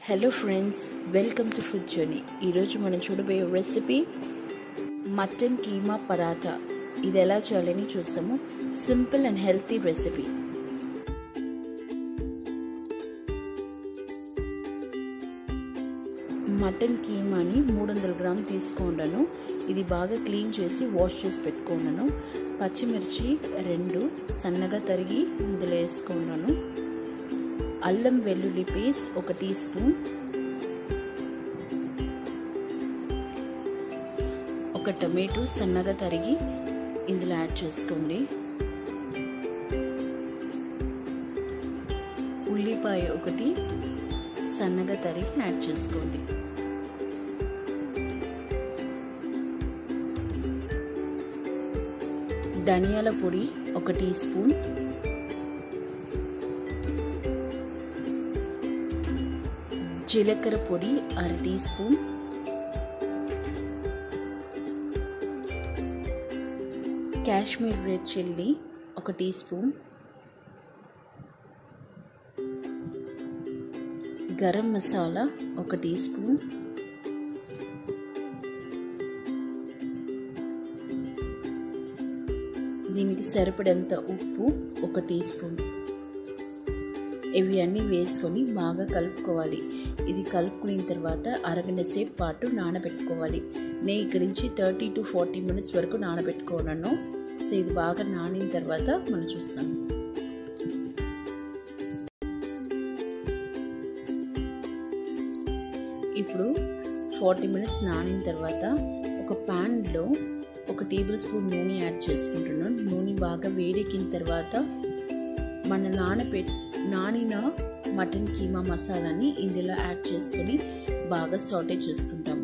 Hello friends welcome to food journey ఈరోజు మనం చూడబోయే రెసిపీ మటన్ కీమా పరాటా ఇది ఎలా చేయాలని చూస్తాము simple and healthy recipe mutton కీమాని మూడు వందల గ్రామ్ తీసుకున్నాను ఇది బాగా క్లీన్ చేసి వాష్ చేసి పెట్టుకున్నాను పచ్చిమిర్చి రెండు సన్నగా తరిగి ఇందులో వేసుకున్నాను అల్లం వెల్లుల్లి పేస్ట్ ఒక టీ స్పూన్ ఒక టమాటో సన్నగా తరిగి ఇందులో యాడ్ చేసుకోండి ఉల్లిపాయ ఒకటి సన్నగా తరిగి యాడ్ చేసుకోండి ధనియాల పొడి ఒక టీ స్పూన్ జీలకర్ర పొడి అర teaspoon Kashmir red chilli ఒక టీ స్పూన్ గరం మసాలా ఒక టీ స్పూన్ దీనికి సరిపడంత ఉప్పు ఒక టీ స్పూన్ ఇవి అన్నీ వేసుకొని బాగా కలుపుకోవాలి ఇది కలుపుకున్న తర్వాత అరగంట సేపు పాటు నానబెట్టుకోవాలి నేను ఇక్కడి నుంచి థర్టీ టు ఫార్టీ మినిట్స్ వరకు నానబెట్టుకున్నాను సో ఇది బాగా నానిన తర్వాత మనం చూస్తాం ఇప్పుడు ఫార్టీ మినిట్స్ నానిన తర్వాత ఒక ప్యాన్లో ఒక టేబుల్ స్పూన్ నూనె యాడ్ చేసుకుంటున్నాను నూనె బాగా వేడెక్కిన తర్వాత మన నానబె నానిన మటన్ కీమా మసాలాని ఇందులో యాడ్ చేసుకొని బాగా సాటే చేసుకుంటాం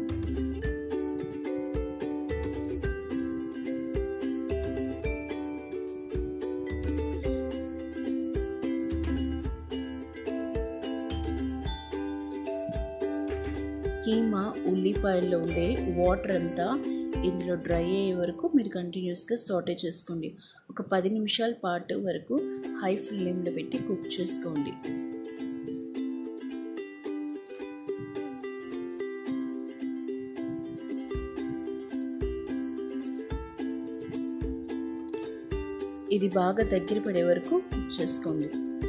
కీమా ఉల్లిపాయల్లో ఉండే వాటర్ అంతా ఇందులో డ్రై అయ్యే వరకు మీరు కంటిన్యూస్గా సాటే చేసుకోండి ఒక పది నిమిషాల పాటు వరకు హై ఫ్లేమ్లో పెట్టి కుక్ చేసుకోండి ఇది బాగా దగ్గర పడే వరకు కుక్ చేసుకోండి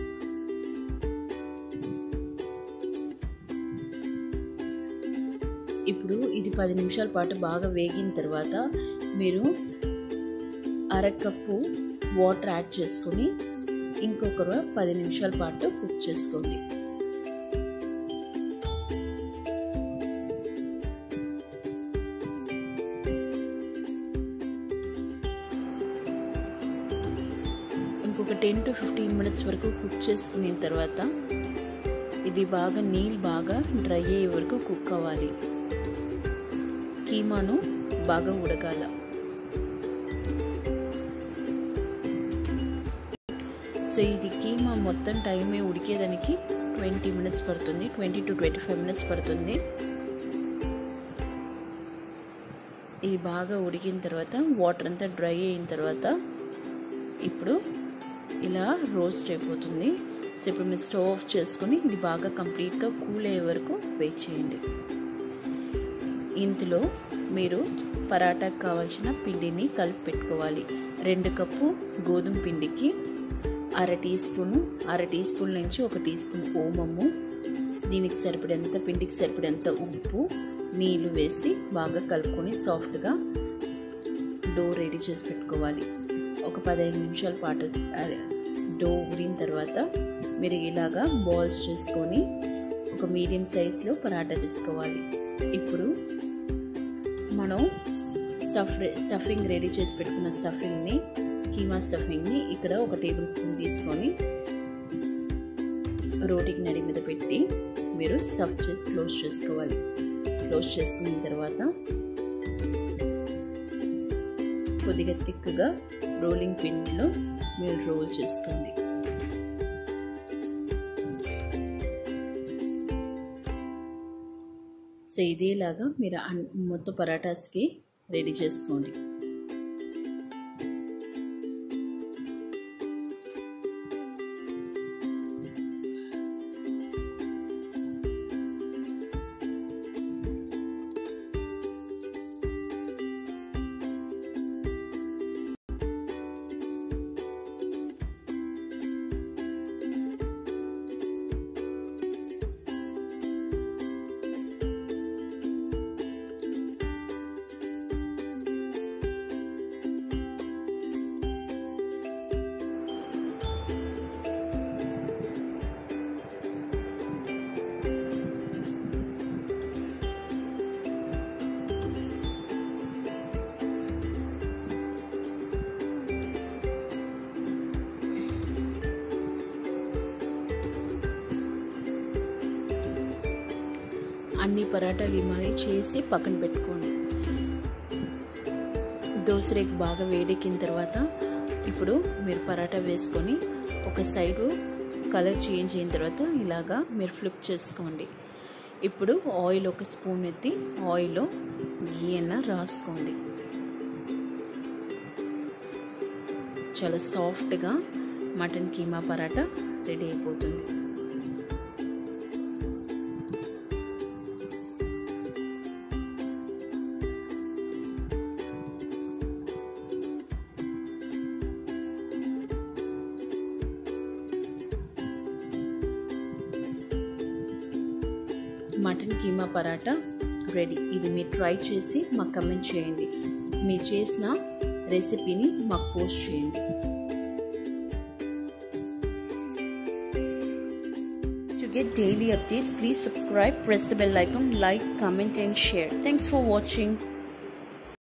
ఇప్పుడు ఇది పది నిమిషాల పాటు బాగా వేగిన తర్వాత మీరు అరకప్పు వాటర్ యాడ్ చేసుకొని ఇంకొక పది నిమిషాల పాటు కుక్ చేసుకోండి ఇంకొక టెన్ టు ఫిఫ్టీన్ మినిట్స్ వరకు కుక్ చేసుకున్న తర్వాత ఇది బాగా నీళ్ళు బాగా డ్రై అయ్యే వరకు కుక్ అవ్వాలి కీమాను బాగా ఉడకాల సో ఇది కీమా మొత్తం టైమే ఉడికేదానికి ట్వంటీ మినిట్స్ పడుతుంది twenty to twenty five minutes పడుతుంది ఇది బాగా ఉడికిన తర్వాత వాటర్ అంతా డ్రై అయిన తర్వాత ఇప్పుడు ఇలా రోస్ట్ అయిపోతుంది సో ఇప్పుడు మీరు స్టవ్ ఆఫ్ చేసుకొని ఇది బాగా కంప్లీట్గా కూల్ అయ్యే వరకు వెయిట్ చేయండి ఇందులో మీరు పరాటాకు కావాల్సిన పిండిని కలిపి పెట్టుకోవాలి రెండు కప్పు గోధుమ పిండికి అర టీ స్పూను అర టీ స్పూన్ నుంచి ఒక టీ స్పూన్ ఓమము దీనికి సరిపడేంత పిండికి సరిపడేంత ఉప్పు నీళ్ళు వేసి బాగా కలుపుకొని సాఫ్ట్గా డో రెడీ చేసి పెట్టుకోవాలి ఒక పదహైదు నిమిషాల పాటు డో ఉడిన తర్వాత మీరు ఇలాగా బాల్స్ చేసుకొని ఒక మీడియం సైజులో పరాటా తీసుకోవాలి ఇప్పుడు మనం స్టఫ్ స్టఫింగ్ రెడీ చేసి పెట్టుకున్న స్టఫింగ్ని కీమా స్టఫింగ్ని ఇక్కడ ఒక టేబుల్ స్పూన్ తీసుకొని రోటికి నడి మీద పెట్టి మీరు స్టఫ్ చేసి క్లోజ్ చేసుకోవాలి క్లోజ్ చేసుకున్న తర్వాత కొద్దిగా థిక్గా రోలింగ్ పిన్లో మీరు రోల్ చేసుకోండి సో ఇదేలాగా మీరు మొత్తం పరాటాస్కి రెడీ చేసుకోండి అన్ని పరాటాలు మరి చేసి పక్కన పెట్టుకోండి దోసరేకు బాగా వేడెక్కిన తర్వాత ఇప్పుడు మీరు పరాటా వేసుకొని ఒక సైడు కలర్ చేంజ్ అయిన తర్వాత ఇలాగా మీరు ఫ్లిప్ చేసుకోండి ఇప్పుడు ఆయిల్ ఒక స్పూన్ ఎత్తి ఆయిల్లో గీ అన్న రాసుకోండి చాలా సాఫ్ట్గా మటన్ కీమా పరాటా రెడీ అయిపోతుంది మటన్ కీమా పరాటా రెడీ ఇది మీరు ట్రై చేసి మాకు కమెంట్ చేయండి మీరు చేసిన రెసిపీని మాకు పోస్ట్ చేయండి To get daily updates, please subscribe, press the bell icon, like, comment, and share. Thanks for watching.